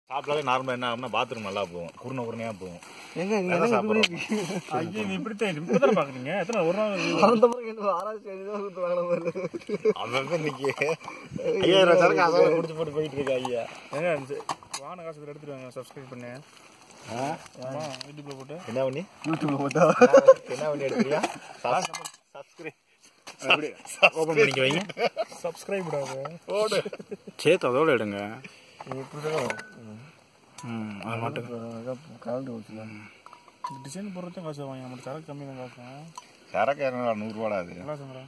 சாப்பிட்டாலே நார்மலாக என்ன ஆகும்னா பாத்ரூம் நல்லா போகும் குருணை குருணையாக போகும் எங்க நீங்க அதான் என்ன இப்படி சாப்பிடுறோம். இருக்கீங்க? ஐயோ நீ இப்படித்தான் இப்பதான் பாக்குறீங்க எத்தனை ஒரு நாள் அந்த பிறகு என்ன ஆராய்ச்சி எழுதி கொடுத்து வாங்கின மாதிரி. அவன் இன்னைக்கு ஐயாயிரம் சரக்கு அசால குடிச்சு போட்டு போயிட்டு இருக்கா ஐயா ஏங்க இந்த வாகன காசு எடுத்துட்டு வாங்க சப்ஸ்கிரைப் பண்ணு ஆ? ஆமா யூடியூப்ல போட்டு என்ன பண்ணி யூடியூப்ல போட்டா என்ன பண்ணி எடுக்கிறியா சப்ஸ்கிரைப் ஓபன் பண்ணிக்க வைங்க சப்ஸ்கிரைப் விடாது போடு சேர்த்து அதோட எடுங்க இப்படிதான் ம் அது மட்டும் கரண்ட் போச்சுல இந்த டிசைன் போடுறதும் காசு வாங்க நம்ம சரக்கு கம்மி தான் காசு சரக்கு இரநூறுவா நூறுரூவாடா அது நல்லா சொல்றேன்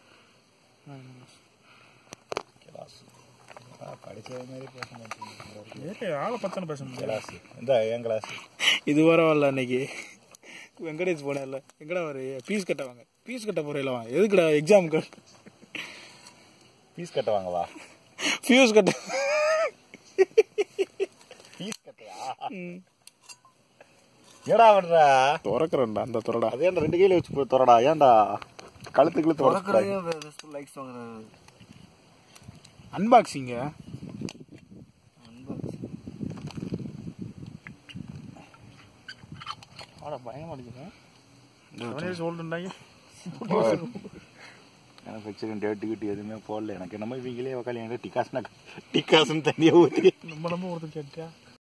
படிச்ச மாதிரி பேச மாட்டேங்குது ஏய் ஆளை பத்தனை பேச முடியாது கிளாஸ் இந்த என் கிளாஸ் இது பரவாயில்ல அன்னைக்கு வெங்கடேஷ் போனேன்ல எங்கடா வரு ஃபீஸ் கட்ட வாங்க ஃபீஸ் கட்ட போறீங்களா வாங்க எதுக்குடா எக்ஸாமுக்கு ஃபீஸ் கட்ட வாங்கவா ஃபியூஸ் கட்ட ஃபீஸ் கட்டையா ஏடா பண்ற திறக்கிறேன்டா அந்த துறடா அதே அந்த ரெண்டு கையில வச்சு போய் தொடடா ஏன்டா கழுத்து கழுத்து உடக்குறாங்க திறக்கிறதே லைக்ஸ் வாங்குறாங்க அன்பாக்சிங்க ஆடா பயமா அடிக்கிறேன் செவன் இயர்ஸ் ஓல்டுண்டாங்க எனக்கு வச்சிருக்கேன் டேட்டு கிட்டு எதுவுமே போடல எனக்கு என்னமோ இவங்களே உக்காளி என்கிட்ட டிக்காஸ்னா டிக்காஸ்னு தனியாக ஊற்றி நம்ம நம்ம ஒருத்தர் கேட்டியா